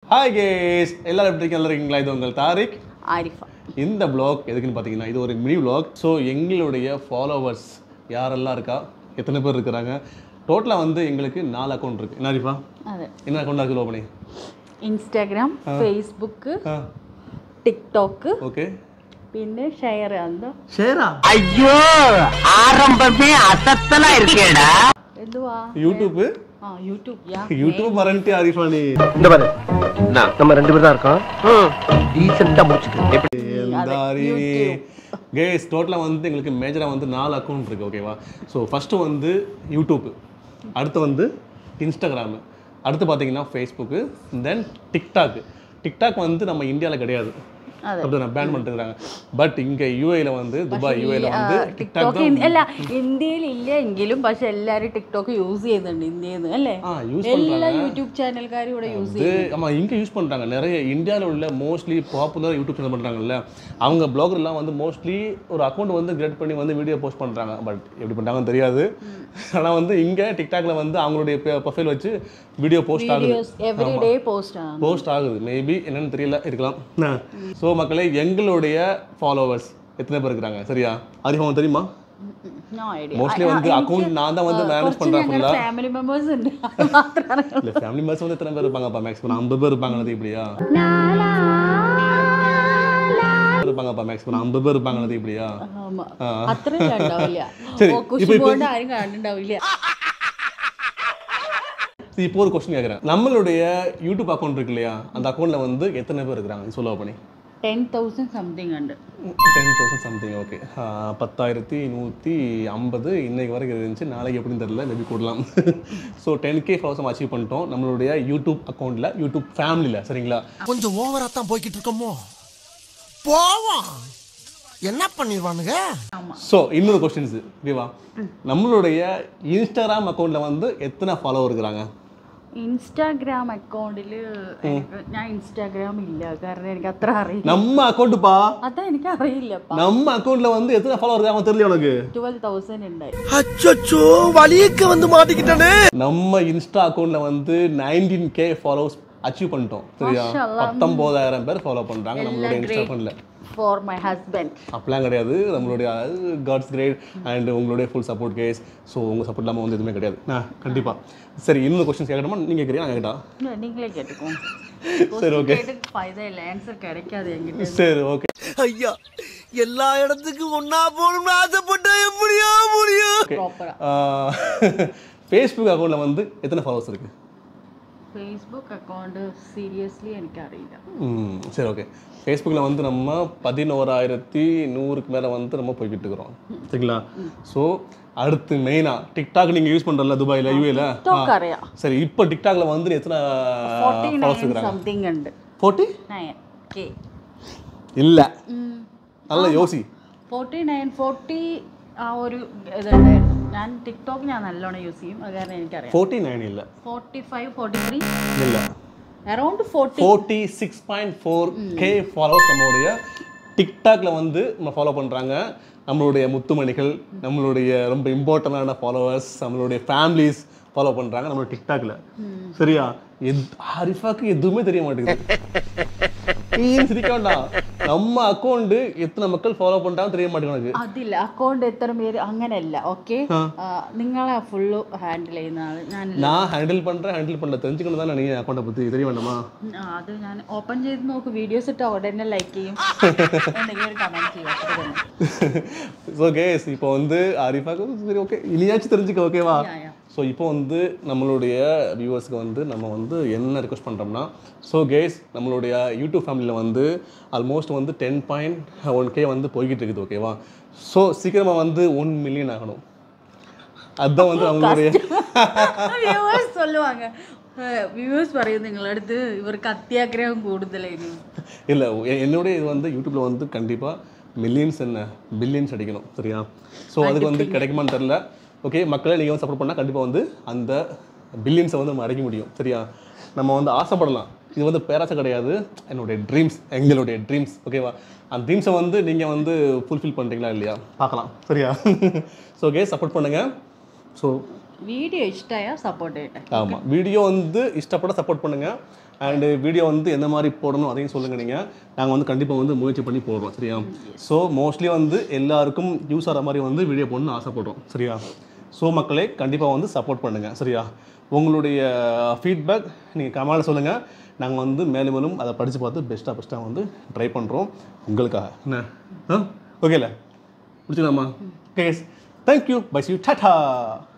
Hi guys எல்லாரும் எப்படி இருக்கீங்க நல்லா இருக்கீங்களா இது உங்கள் தாரிக் ஆரிஃபா இந்த ப்ளாக் எதுக்குன்னு பார்த்தீங்கன்னா இது ஒரு மினி ப்ளாக் ஸோ எங்களுடைய ஃபாலோவர்ஸ் யாரெல்லாம் இருக்கா எத்தனை பேர் இருக்கிறாங்க டோட்டலாக வந்து எங்களுக்கு நாலு அக்கௌண்ட் இருக்குது என்ன அரிஃபா അതെ என்ன அக்கௌண்ட் இருக்குது பண்ணி ഇൻസ്റ്റാഗ്രാം ഫേസ്ബുക്ക് ஆ ടിക്ടോക്ക് ஓகே പിന്നെ ഷെയർ എന്താ ஷேரா ஐயோ ஆரம்பமே அசத்தலா இருக்கேடா എന്തുവാ யூடியூப்பு ആ യൂട്യൂബ് യാ யூடியூப் மறந்துட்டு அரிஃபா நீ இந்த பாரு நம்ம ரெண்டு பேரும் தான் இருக்கோம் டீசெண்டா முடிச்சுட்டு எப்படி கேஸ் டோட்டலாக வந்து எங்களுக்கு மேஜராக வந்து நாலு அக்கௌண்ட் இருக்குது ஓகேவா ஸோ ஃபஸ்ட்டு வந்து யூடியூப் அடுத்து வந்து இன்ஸ்டாகிராமு அடுத்து பார்த்தீங்கன்னா ஃபேஸ்புக்கு தென் டிக்டாக் டிக்டாக் வந்து நம்ம இந்தியாவில் கிடையாது അതെ அப்படி நான் பேன் பண்ணிட்டுருக்காங்க பட் இங்கே யூஏல வந்து துபாய் யூஏல வந்து டிக்டாக் ടിക്ടോക്ക് അല്ല ഇന്ത്യയിൽ ഇല്ല എങ്കിലും പക്ഷെ എല്ലാരും ടിക്ടോക്ക് യൂസ് ചെയ്യുന്നുണ്ട് ഇന്ത്യയിൽ നിന്ന് അല്ലേ ஆ யூஸ் എല്ലാ യൂട്യൂബ് ചാനൽക്കാരും ഇവിടെ യൂസ് வந்து ஆமாம் இங்கே யூஸ் பண்ணுறாங்க நிறைய இந்தியாவில் உள்ள மோஸ்ட்லி பாப்புலர் யூடியூப் சேனல் பண்ணுறாங்கல்ல அவங்க பிளாகர்லாம் வந்து மோஸ்ட்லி ஒரு அக்கௌண்ட் வந்து கிரியேட் பண்ணி வந்து வீடியோ போஸ்ட் பண்ணுறாங்க பட் எப்படி பண்ணுறாங்கன்னு தெரியாது ஆனால் வந்து இங்கே டிக்டாக்ல வந்து அவங்களுடைய ப்ரொஃபைல் வச்சு வீடியோ போஸ்ட் ஆகுது വീഡിയോസ് എവറി ഡേ പോസ്റ്റ് ആണ് போஸ்ட் ஆகுது மேபி என்னன்னு தெரியல இருக்கலாம் ஸோ மக்களே எங்களுடைய ஃபாலோவர்ஸ் எத்தனை பேர் இருக்கிறாங்க சரியா அறிமுகம் தெரியுமா നോ ഐഡിയ மோஸ்ட்லி வந்து அக்கௌண்ட் நான் தான் வந்து மேனேஜ் பண்ணுறேன் ஃபுல்லாக ഫാമിലി മെമ്പേഴ്സ് ഉണ്ട് അത് മാത്രമാണ് இல்லை ஃபேமிலி மெம்பர்ஸ் வந்து எத்தனை பேர் இருப்பாங்கப்பா மேக்ஸிமம் ஐம்பது பேர் இருப்பாங்க இப்படியா இருப்பாங்கப்பா மேக்ஸிமம் ஐம்பது பேர் இருப்பாங்க இப்படியா ആമാ. അത്രയും ഉണ്ടാവില്ല சரி, ഓ, இப்ப- കുശി இப்ப- കൊണ്ട് ആരും കാണുന്നുണ്ടാവില്ല சரி, இப்போ ஒரு கொஸ்டின் கேட்குறேன் நம்மளுடைய யூடியூப் அக்கௌண்ட் இருக்கு இல்லையா அந்த அக்கௌண்ட்டில் வந்து எத்தனை பேர் இருக்கிறாங்க சொல்லுவா பண்ணி ടെൻ തൗസൻഡ് സംതിങ് ഉണ്ട് டென் தௌசண்ட் சம்திங் ஓகே பத்தாயிரத்தி நூற்றி ஐம்பது இன்னைக்கு வரைக்கும் இருந்துச்சு நாளைக்கு எப்படின்னு தெரியல மேபி கூடலாம் so ten K follows achieve பண்ணிட்டோம் நம்மளுடைய யூடியூப் அக்கௌண்ட்டில் யூடியூப் ஃபேமிலியில் சரிங்களா கொஞ்சம் ஓவரா தான் போய்கிட்டு இருக்கோமோ போவோம் என்ன பண்ணிடுவானுங்க ஸோ இன்னொரு கொஸ்டின்ஸ் ஓகேவா நம்மளுடைய இன்ஸ்டாகிராம் அக்கௌண்ட்டில் வந்து எத்தனை ஃபாலோவர் இருக்கிறாங்க ഇൻസ്റ്റാഗ്രാം അക്കൗണ്ടിൽ ഞാൻ ഇൻസ്റ്റാഗ്രാം ഇല്ല കാരണം എനിക്ക് അത്ര അറിയില്ല நம்ம அக்கௌண்ட்டுப்பா അതാ എനിക്ക് അറിയില്ലപ്പാ நம்ம அக்கௌண்ட்டில் வந்து எத்தனை ஃபாலோவர் இருக்காங்க தெரியல உனக்கு ട്വൽവ് തൗസൻഡ് ഉണ്ടായി அச்சோ வலிக்க வந்து மாட்டிக்கிட்டானே நம்ம இன்ஸ்டா அக்கௌண்ட்டில் வந்து நைன்டீன் கே ஃபாலோவர்ஸ் அச்சீவ் பண்ணிட்டோம் சரியா மாஷா பத்தொம்போதாயிரம் பேர் ஃபாலோ பண்ணுறாங்க நம்மளுடைய இன்ஸ்டா அக்கௌண்ட்டில் ഫോർ മൈ ഹസ്ബൻഡ് அப்படிலாம் கிடையாது நம்மளுடைய காட்ஸ் கிரேட் அண்ட் உங்களுடைய ஃபுல் சப்போர்ட் கேஸ் ஸோ உங்கள் சப்போர்ட் இல்லாமல் வந்து எதுவுமே கிடையாது ஆ கண்டிப்பாக சரி இன்னொரு கொஸ்டின்ஸ் கேட்கணுமா நீங்கள் கேட்குறீங்க நான் கேட்டா நீங்களே கேட்டுக்கோங்க சரி ஓகே ஃபைதா இல்லை ஆன்சர் கிடைக்காது என்கிட்ட சரி ஓகே ஐயா எல்லா இடத்துக்கும் ஒன்னா போகணும்னு ஆசைப்பட்டா எப்படியா முடியும் ப்ராப்பரா ஃபேஸ்புக் அக்கௌண்ட்டில் வந்து எத்தனை ஃபாலோவர்ஸ் இருக்குது ഫേസ്ബുക്ക് അക്കൗണ്ട് സീരിയസ്ലി എനിക്കറിയില്ല ம் சரி ஓகே ஃபேஸ்புக்கில் வந்து நம்ம பதினோராயிரத்தி நூறுக்கு மேலே வந்து நம்ம போய்கிட்டு இருக்கிறோம் சரிங்களா ஸோ அடுத்து மெயினாக டிக்டாக் நீங்கள் யூஸ் பண்ணுறல துபாயில் யூஏல ടിക്ടോക്ക് അറിയാം சரி இப்போ டிக்டாக்ல வந்து எத்தனை ഫോർട്ടി ஃபாலோவர்ஸ் നയൻ இருக்கிறாங்க സംതിങ് ഉണ്ട് ஃபோர்ட்டி നയൻ കെ இல்லை നല്ല யோசி ഫോർട്ടി നയൻ ഫോർട്ടി ആ ഒരു ഇതുണ്ടായിരുന്നു ഞാൻ ടിക്ടോക്ക് ഞാൻ നല്ലോണം യൂസ് ചെയ്യും അത് കാരണം എനിക്കറിയാം ஃபோர்ட்டி நைன் இல்லை ഫോർട്ടി ഫൈവ് ഫോർട്ടി ത്രീ இல்லை around forty forty six point four K followers நம்மளுடைய டிக்டாக்ல வந்து நம்ம ஃபாலோ பண்ணுறாங்க நம்மளுடைய முத்துமணிகள் நம்மளுடைய ரொம்ப இம்பார்ட்டண்டான ஃபாலோவர்ஸ் நம்மளுடைய ஃபேமிலிஸ் ஃபாலோ பண்ணுறாங்க நம்மளோட டிக்டாக்ல சரியா எத் ஹரிஃபாக்கு எதுவுமே தெரிய மாட்டேங்குது நீ ஏன் சிரிக்க வேண்டாம் நம்ம அக்கௌண்ட் எத்தனை மக்கள் ஃபாலோ பண்ணுறாங்க தெரிய மாட்டேங்குது உனக்கு അതില്ല അക്കൗണ്ട് എത്ര പേര് അങ്ങനെയല്ല ഓക്കെ നിങ്ങളെ ഫുള്ള് ഹാൻഡിൽ ചെയ്യുന്ന ആള് ഞാനില്ല நான் ஹேண்டில் பண்ணுறேன் ஹேண்டில் பண்ணல தெரிஞ்சுக்கணும் தான் நீ அக்கௌண்ட்டை பற்றி தெரிய வேண்டாமா ആ, അത് ഞാൻ ഓപ്പൺ ചെയ്ത് നോക്ക് വീഡിയോസ് ഇട്ട് ഉടനെ ലൈക്ക് ചെയ്യും എന്തെങ്കിലും ഒരു കമന്റ് ചെയ്യും അത്ര തന്നെ ஸோ கேஸ் இப்போ வந்து அரிஃபாக்கு சரி ஓகே இனியாச்சும் தெரிஞ்சுக்க ஓகேவா Yeah, yeah. ஸோ இப்போ வந்து நம்மளுடைய வியூவர்ஸ்க்கு வந்து நம்ம வந்து என்ன ரிக்வஸ்ட் பண்ணுறோம்னா ஸோ கேஸ் நம்மளுடைய யூடியூப் ஃபேமிலியில் வந்து ஆல்மோஸ்ட் வந்து டென் பாயிண்ட் ஒன் கே வந்து போய்கிட்டு இருக்குது ஓகேவா ஸோ சீக்கிரமாக வந்து ஒன் மில்லியன் ஆகணும் அதுதான் வந்து நம்மளுடைய വ്യൂവേഴ്സ് சொல்லுவாங்க വ്യൂവേഴ്സ് പറയും നിങ്ങളടുത്ത് ഇവർക്ക് അത്യാഗ്രഹം കൂടുതലായിരുന്നു இல்லை என்னுடைய இது வந்து யூடியூப்பில் வந்து கண்டிப்பாக மில்லியன்ஸ் என்ன பில்லியன்ஸ் அடிக்கணும் சரியா ஸோ அதுக்கு வந்து கிடைக்குமான்னு தெரில ஓகே மக்களை நீங்கள் வந்து சப்போர்ட் பண்ணால் கண்டிப்பாக வந்து அந்த பில்லியன்ஸை வந்து நம்ம அடைக்க முடியும் சரியா நம்ம வந்து ஆசைப்படலாம் இது வந்து பேராசை கிடையாது என்னுடைய ட்ரீம்ஸ் எங்களுடைய ட்ரீம்ஸ் ஓகேவா அந்த ட்ரீம்ஸை வந்து நீங்கள் வந்து ஃபுல்ஃபில் பண்ணுறீங்களா இல்லையா பார்க்கலாம் சரியா ஸோ ஓகே சப்போர்ட் பண்ணுங்கள் ஸோ വീഡിയോ ഇഷ്ടമായ സപ്പോർട്ട് ചെയ്യട്ടെ ஆமாம் வீடியோ வந்து இஷ்டப்பட சப்போர்ட் பண்ணுங்கள் அண்டு வீடியோ வந்து எந்த மாதிரி போடணும் அதையும் சொல்லுங்கள் நீங்கள் நாங்கள் வந்து கண்டிப்பாக வந்து முயற்சி பண்ணி போடுறோம் சரியா ஸோ மோஸ்ட்லி வந்து எல்லாருக்கும் யூஸ் ஆகிற மாதிரி வந்து வீடியோ போடணும்னு ஆசைப்படுறோம் சரியா ஸோ மக்களே கண்டிப்பாக வந்து சப்போர்ட் பண்ணுங்கள் சரியா உங்களுடைய ஃபீட்பேக் நீங்கள் கமெண்டில் சொல்லுங்கள் நாங்கள் வந்து மேலும் மேலும் அதை படித்து பார்த்து பெஸ்ட்டாக பெஸ்ட்டாக வந்து ட்ரை பண்ணுறோம் உங்களுக்காக என்ன ஆ ஓகேல முடிச்சுக்கலாமா okay thank you bye you tata